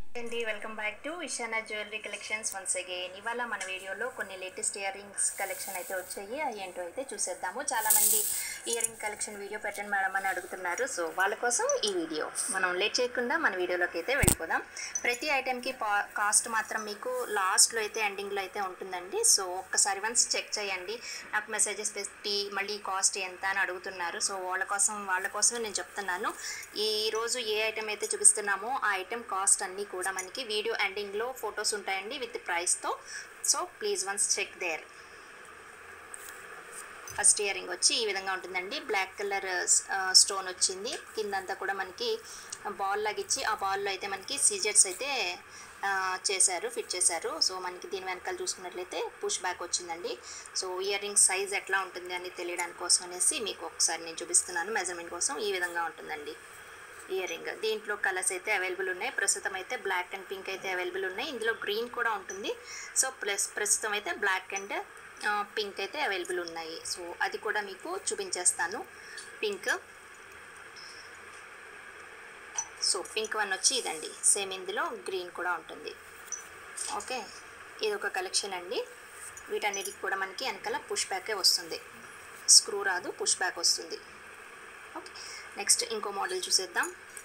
అండి welcome back to Ishana jewellery collections once again ఇవాళ మన వీడియోలో కొన్ని లేటెస్ట్ ఇయర్ రింగ్స్ కలెక్షన్ అయితే వచ్చాయి అవి ఏంటో అయితే చూసేద్దాము చాలామంది ఇయర్ రింగ్ కలెక్షన్ వీడియో పెట్టండి మేడం అని అడుగుతున్నారు సో వాళ్ళ కోసం ఈ వీడియో మనం లేట్ చేయకుండా మన వీడియోలోకి అయితే వెళ్ళిపోదాం ప్రతి ఐటెంకి కాస్ట్ మాత్రం మీకు లాస్ట్లో అయితే ఎండింగ్లో అయితే ఉంటుందండి సో ఒక్కసారి వన్స్ చెక్ చేయండి నాకు మెసేజెస్ పెట్టి మళ్ళీ కాస్ట్ ఎంత అని అడుగుతున్నారు సో వాళ్ళ కోసం వాళ్ళ కోసమే నేను చెప్తున్నాను ఈ రోజు ఏ ఐటెం అయితే చూపిస్తున్నామో ఆ ఐటెం కాస్ట్ అన్నీ కూడా మనకి వీడియో ఎండింగ్లో ఫొటోస్ ఉంటాయండి విత్ ప్రైస్తో so please once check there first ear ring వచ్చి ఈ విధంగా ఉంటుందండి బ్లాక్ కలర్ స్టోన్ వచ్చింది కిందంతా కూడా మనకి బాల్ లాగిచ్చి ఆ బాల్లో అయితే మనకి సీజర్స్ అయితే ఆ, చేశారు ఫిట్ చేశారు సో మనకి దీని వెనకాల చూసుకున్నట్లయితే పుష్ బ్యాక్ వచ్చిందండి సో ఇయర్ రింగ్ సైజ్ ఎట్లా ఉంటుంది అని తెలియడానికి కోసం అనేసి మీకు ఒకసారి నేను చూపిస్తున్నాను మెజర్మెంట్ కోసం ఈ విధంగా ఉంటుందండి ఇయర్ రింగ్ దీంట్లో కలర్స్ అయితే అవైలబుల్ ఉన్నాయి ప్రస్తుతం అయితే బ్లాక్ అండ్ పింక్ అయితే అవైలబుల్ ఉన్నాయి ఇందులో గ్రీన్ కూడా ఉంటుంది సో ప్లస్ ప్రస్తుతం అయితే బ్లాక్ అండ్ పింక్ అయితే అవైలబుల్ ఉన్నాయి సో అది కూడా మీకు చూపించేస్తాను పింక్ సో పింక్ వన్ వచ్చి ఇదండి సేమ్ ఇందులో గ్రీన్ కూడా ఉంటుంది ఓకే ఇది ఒక కలెక్షన్ అండి వీటన్నిటికి కూడా మనకి వెనకాల పుష్ బ్యాకే వస్తుంది స్క్రూ రాదు పుష్ బ్యాక్ వస్తుంది ఓకే నెక్స్ట్ ఇంకో మోడల్ చూసేద్దాం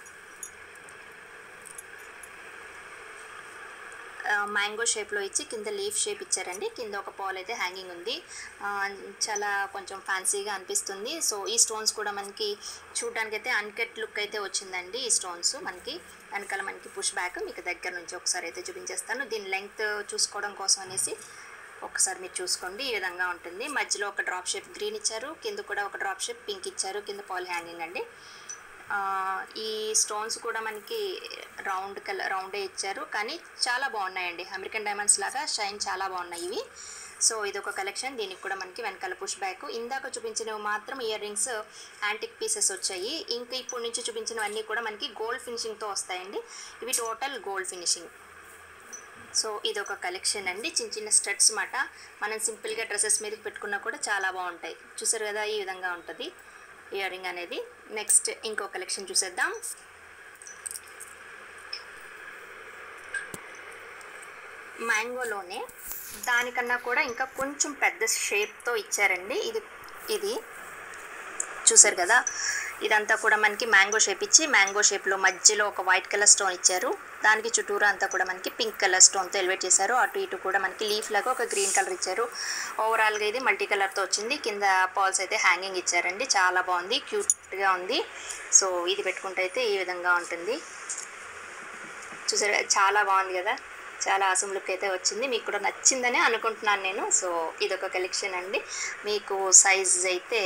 మ్యాంగో షేప్లో ఇచ్చి కింద లీఫ్ షేప్ ఇచ్చారండి కింద ఒక పాల్ అయితే హ్యాంగింగ్ ఉంది ఆ, చాలా కొంచెం ఫ్యాన్సీగా అనిపిస్తుంది సో ఈ స్టోన్స్ కూడా మనకి చూడడానికి అయితే అన్కట్ లుక్ అయితే వచ్చిందండి ఈ స్టోన్స్ మనకి వెనకాల మనకి పుష్ బ్యాక్ మీకు దగ్గర నుంచి ఒకసారి అయితే చూపించేస్తాను దీని లెంగ్త్ చూసుకోవడం కోసం అనేసి ఒకసారి మీరు చూసుకోండి ఈ విధంగా ఉంటుంది మధ్యలో ఒక డ్రాప్ షేప్ గ్రీన్ ఇచ్చారు కింద కూడా ఒక డ్రాప్ షేప్ పింక్ ఇచ్చారు కింద పాల్ హ్యాంగింగ్ అండి ఆ, ఈ స్టోన్స్ కూడా మనకి రౌండ్ కలర్ రౌండే ఇచ్చారు కానీ చాలా బాగున్నాయండి అమెరికన్ డైమండ్స్ లాగా షైన్ చాలా బాగున్నాయి ఇవి సో ఇది ఒక కలెక్షన్ దీనికి కూడా మనకి వెనకాల పుష్ బ్యాక్ ఇందాక చూపించినవి మాత్రం ఇయర్ రింగ్స్ యాంటిక్ పీసెస్ వచ్చాయి ఇంకా ఇప్పుడు నుంచి చూపించినవన్నీ కూడా మనకి గోల్డ్ ఫినిషింగ్తో వస్తాయండి ఇవి టోటల్ గోల్డ్ ఫినిషింగ్ సో ఇది ఒక కలెక్షన్ అండి చిన్న చిన్న స్టడ్స్ మాట మనం సింపుల్గా డ్రెస్సెస్ మీద పెట్టుకున్నా కూడా చాలా బాగుంటాయి చూసారు కదా ఈ విధంగా ఉంటుంది ఇయర్ రింగ్ అనేది నెక్స్ట్ ఇంకో కలెక్షన్ చూసేద్దాం మ్యాంగోలోనే దానికన్నా కూడా ఇంకా కొంచెం పెద్ద షేప్తో ఇచ్చారండి ఇది ఇది చూసారు కదా ఇదంతా కూడా మనకి మ్యాంగో షేప్ ఇచ్చి మ్యాంగో షేప్లో మధ్యలో ఒక వైట్ కలర్ స్టోన్ ఇచ్చారు దానికి చుట్టూరా అంతా కూడా మనకి పింక్ కలర్ స్టోన్తో ఎలివేట్ చేశారు అటు ఇటు కూడా మనకి లీఫ్ లాగా ఒక గ్రీన్ కలర్ ఇచ్చారు ఓవరాల్గా ఇది మల్టీ కలర్తో వచ్చింది కింద పాల్స్ అయితే హ్యాంగింగ్ ఇచ్చారండి చాలా బాగుంది క్యూట్గా ఉంది సో ఇది పెట్టుకుంటే అయితే ఈ విధంగా ఉంటుంది చూసారు చాలా బాగుంది కదా చాలా ఆసం లుక్ అయితే వచ్చింది మీకు కూడా నచ్చిందనే అనుకుంటున్నాను నేను సో ఇదొక కలెక్షన్ అండి మీకు సైజ్ అయితే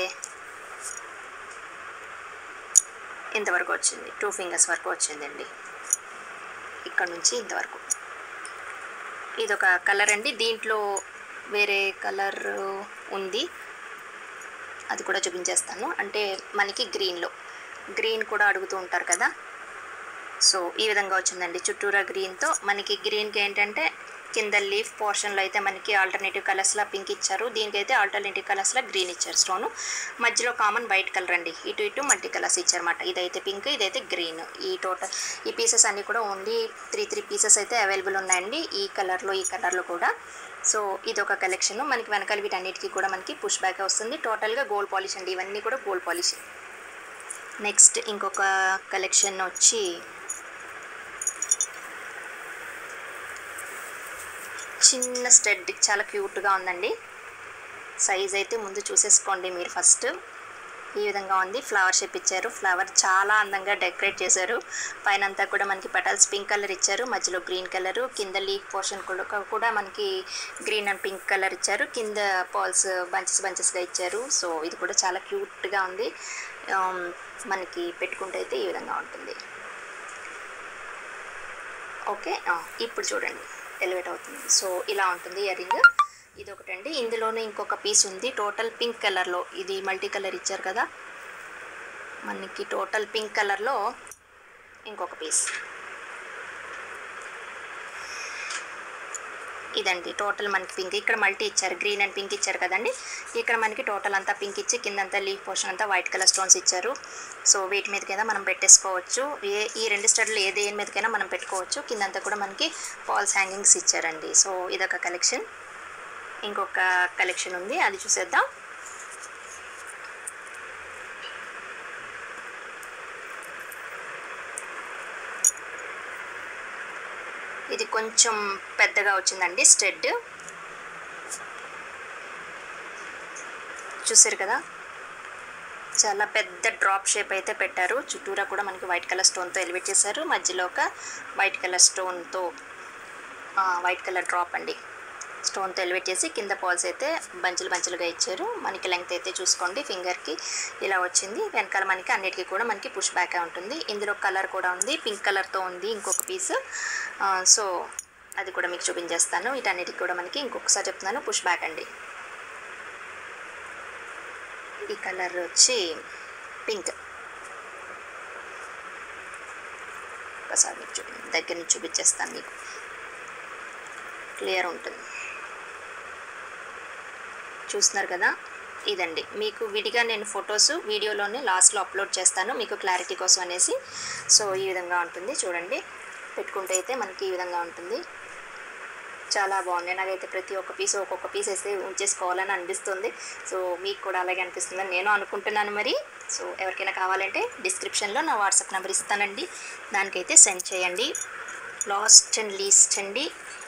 ఇంతవరకు వచ్చింది టూ ఫింగర్స్ వరకు వచ్చిందండి ఇక్కడ నుంచి ఇంతవరకు ఇదొక కలర్ అండి దీంట్లో వేరే కలర్ ఉంది అది కూడా చూపించేస్తాను అంటే మనకి గ్రీన్లో గ్రీన్ కూడా అడుగుతూ ఉంటారు కదా సో ఈ విధంగా వచ్చిందండి చుట్టూరా గ్రీన్తో మనకి గ్రీన్కి ఏంటంటే కింద లీఫ్ పోర్షన్లో అయితే మనకి ఆల్టర్నేటివ్ కలర్స్లో పింక్ ఇచ్చారు దీనికైతే ఆల్టర్నేటివ్ కలర్స్లో గ్రీన్ ఇచ్చారు స్టోను మధ్యలో కామన్ వైట్ కలర్ అండి ఇటు ఇటు మల్టీ కలర్స్ ఇచ్చారన్నమాట ఇదైతే పింక్ ఇదైతే గ్రీన్ ఈ టోటల్ ఈ పీసెస్ అన్నీ కూడా ఓన్లీ త్రీ త్రీ పీసెస్ అయితే అవైలబుల్ ఉన్నాయండి ఈ కలర్లో ఈ కలర్లో కూడా సో ఇది ఒక కలెక్షన్ మనకి వెనకాల వీటన్నిటికీ కూడా మనకి పుష్ బ్యాక్ వస్తుంది టోటల్గా గోల్డ్ పాలిష్ అండి ఇవన్నీ కూడా గోల్డ్ పాలిష్ నెక్స్ట్ ఇంకొక కలెక్షన్ వచ్చి చిన్న స్టెడ్ చాలా క్యూట్గా ఉందండి సైజ్ అయితే ముందు చూసేసుకోండి మీరు ఫస్ట్ ఈ విధంగా ఉంది ఫ్లవర్ షేప్ ఇచ్చారు ఫ్లవర్ చాలా అందంగా డెకరేట్ చేశారు పైన అంతా కూడా మనకి పెటల్స్ పింక్ కలర్ ఇచ్చారు మధ్యలో గ్రీన్ కలర్ కింద లీఫ్ పోర్షన్ కూడా కూడా మనకి గ్రీన్ అండ్ పింక్ కలర్ ఇచ్చారు కింద పాల్స్ బంచెస్ బంచెస్గా ఇచ్చారు సో ఇది కూడా చాలా క్యూట్గా ఉంది ఆమ్, మనకి పెట్టుకుంటే అయితే ఈ విధంగా ఉంటుంది ఓకే ఆ, ఇప్పుడు చూడండి ఎలివేట్ అవుతుంది సో ఇలా ఉంటుంది ఇయర్ రింగ్ ఇది ఒకటండి ఇందులోనే ఇంకొక పీస్ ఉంది టోటల్ పింక్ కలర్లో ఇది మల్టీ కలర్ ఇచ్చారు కదా మనకి టోటల్ పింక్ కలర్లో ఇంకొక పీస్ ఇదండి టోటల్ మనకి పింక్ ఇక్కడ మల్టీ ఇచ్చారు గ్రీన్ అండ్ పింక్ ఇచ్చారు కదండి ఇక్కడ మనకి టోటల్ అంతా పింక్ ఇచ్చి కిందంతా లీఫ్ పోర్షన్ అంతా వైట్ కలర్ స్టోన్స్ ఇచ్చారు సో వీటి మీదకైనా మనం పెట్టేసుకోవచ్చు ఏ ఈ రెండు స్టడ్లు ఏ దేని మీదకైనా మనం పెట్టుకోవచ్చు కిందంతా కూడా మనకి ఫాల్స్ హ్యాంగింగ్స్ ఇచ్చారండి సో ఇదొక కలెక్షన్ ఇంకొక కలెక్షన్ ఉంది అది చూసేద్దాం ఇది కొంచెం పెద్దగా వచ్చిందండి స్టెడ్ చూసారు కదా చాలా పెద్ద డ్రాప్ షేప్ అయితే పెట్టారు చుట్టూరా కూడా మనకి వైట్ కలర్ స్టోన్తో ఎలివేట్ చేశారు మధ్యలో ఒక వైట్ కలర్ స్టోన్తో వైట్ కలర్ డ్రాప్ అండి స్టోన్తో ఎలివేట్ చేసి కింద పాల్స్ అయితే బంచులు బంచులుగా ఇచ్చారు మనకి లెంగ్త్ అయితే చూసుకోండి ఫింగర్కి ఇలా వచ్చింది వెనకాల మనకి అన్నిటికీ కూడా మనకి పుష్ బ్యాక్ ఉంటుంది ఇందులో కలర్ కూడా ఉంది పింక్ కలర్తో ఉంది ఇంకొక పీస్ సో అది కూడా మీకు చూపించేస్తాను వీటన్నిటికి కూడా మనకి ఇంకొకసారి చెప్తున్నాను పుష్ బ్యాక్ అండి ఈ కలర్ వచ్చి పింక్ ఒకసారి మీకు చూపి దగ్గర నుంచి చూపించేస్తాను మీకు క్లియర్ ఉంటుంది చూస్తున్నారు కదా ఇదండి మీకు విడిగా నేను ఫొటోస్ వీడియోలోనే లాస్ట్లో అప్లోడ్ చేస్తాను మీకు క్లారిటీ కోసం అనేసి సో ఈ విధంగా ఉంటుంది చూడండి పెట్టుకుంటే అయితే మనకి ఈ విధంగా ఉంటుంది చాలా బాగుంది నాకైతే ప్రతి ఒక్క పీస్ ఒక్కొక్క పీస్ వేస్తే ఉంచేసుకోవాలని అనిపిస్తుంది సో మీకు కూడా అలాగే అనిపిస్తుందని నేను అనుకుంటున్నాను మరి సో ఎవరికైనా కావాలంటే డిస్క్రిప్షన్లో నా వాట్సాప్ నెంబర్ ఇస్తానండి దానికైతే సెండ్ చేయండి లాస్ట్ అండ్ లీస్ట్ అండి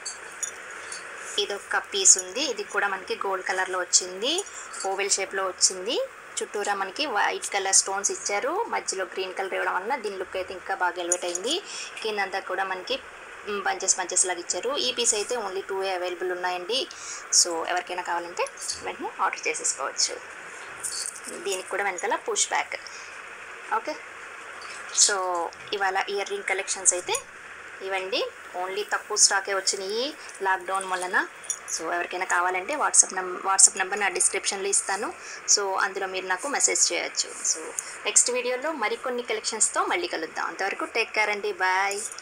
ఇదొక పీస్ ఉంది ఇది కూడా మనకి గోల్డ్ కలర్లో వచ్చింది ఓవెల్ షేప్లో వచ్చింది చుట్టూరా మనకి వైట్ కలర్ స్టోన్స్ ఇచ్చారు మధ్యలో గ్రీన్ కలర్ ఇవ్వడం వల్ల దీని లుక్ అయితే ఇంకా బాగా ఎలివేట్ అయింది కిందంతా కూడా మనకి బంచెస్ బంచెస్ లాగా ఇచ్చారు ఈ పీస్ అయితే ఓన్లీ టూ అవైలబుల్ ఉన్నాయండి సో ఎవరికైనా కావాలంటే వెంటనే ఆర్డర్ చేసేసుకోవచ్చు దీనికి కూడా వెనకాల పుష్ బ్యాక్ ఓకే సో ఇవాళ ఇయర్ రింగ్ కలెక్షన్స్ అయితే ఇవ్వండి ఓన్లీ తక్కువ స్టాకే వచ్చినాయి లాక్డౌన్ వలన సో ఎవరికైనా కావాలంటే వాట్సాప్ నం వాట్సాప్ నెంబర్ నా డిస్క్రిప్షన్లో ఇస్తాను సో అందులో మీరు నాకు మెసేజ్ చేయొచ్చు సో నెక్స్ట్ వీడియోలో మరికొన్ని కలెక్షన్స్తో మళ్ళీ కలుద్దాం అంతవరకు టేక్ కేర్ అండి బాయ్